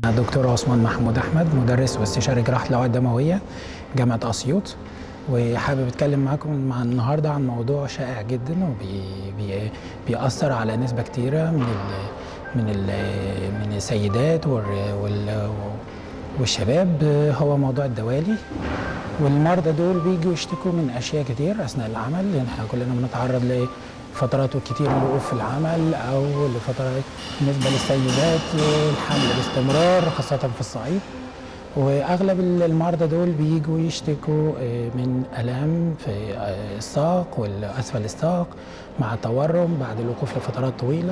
دكتور عثمان محمود احمد مدرس واستشاري جراحه الاوعيه الدمويه جامعه اسيوط وحابب اتكلم معاكم مع النهارده عن موضوع شائع جدا وبيأثر على نسبه كتيره من ال من ال من السيدات وال والشباب هو موضوع الدوالي والمرضى دول بيجوا يشتكوا من اشياء كتير اثناء العمل لان احنا كلنا بنتعرض لفترات كتير من الوقوف في العمل او لفترات بالنسبه للسيدات الحمل باستمرار خاصه في الصعيد واغلب المرضى دول بيجوا يشتكوا من الام في الساق والاسفل الساق مع تورم بعد الوقوف لفترات طويله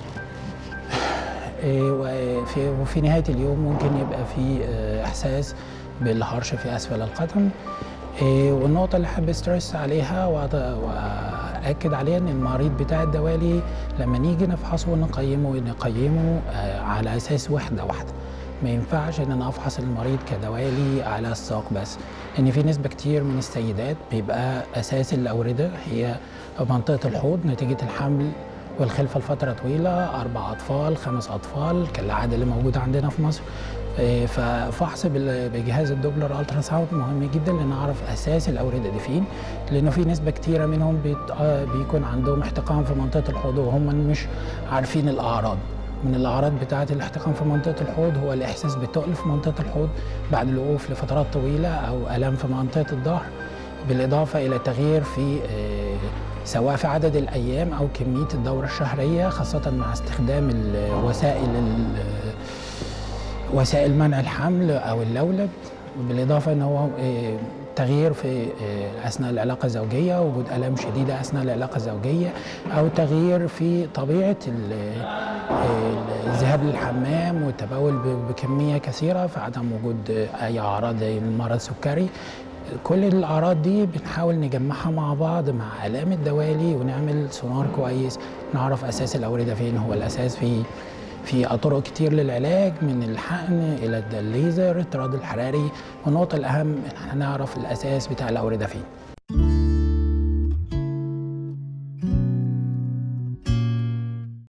وفي وفي نهايه اليوم ممكن يبقى في احساس بالهرش في اسفل القدم والنقطه اللي حابب استرس عليها واكد عليها ان المريض بتاع الدوالي لما نيجي نفحصه ونقيمه نقيمه على اساس وحده واحده ما ينفعش ان انا افحص المريض كدوالي على الساق بس ان في نسبه كتير من السيدات بيبقى اساس الاورده هي منطقه الحوض نتيجه الحمل والخلفه لفتره طويله اربع اطفال خمس اطفال كالعاده اللي موجوده عندنا في مصر ففحص بجهاز الدوبلر الترا ساوند مهم جدا لان اعرف اساس الاورده دي فين لانه في نسبه كتيره منهم بيكون عندهم احتقان في منطقه الحوض وهم مش عارفين الاعراض من الاعراض بتاعه الاحتقان في منطقه الحوض هو الاحساس بالتقل في منطقه الحوض بعد الوقوف لفترات طويله او الام في منطقه الظهر بالاضافه الى تغيير في سواء في عدد الايام او كميه الدوره الشهريه خاصه مع استخدام الوسائل وسائل منع الحمل او اللولب بالاضافه ان هو تغيير في اثناء العلاقه الزوجيه وجود الام شديده اثناء العلاقه الزوجيه او تغيير في طبيعه الذهاب للحمام والتبول بكميه كثيره في عدم وجود اي اعراض زي المرض السكري كل الاعراض دي بنحاول نجمعها مع بعض مع الام الدوالي ونعمل سونار كويس نعرف اساس الاورده فين هو الاساس في في طرق كتير للعلاج من الحقن الى الليزر الطراد الحراري والنقطه الاهم ان احنا نعرف الاساس بتاع الاورده فين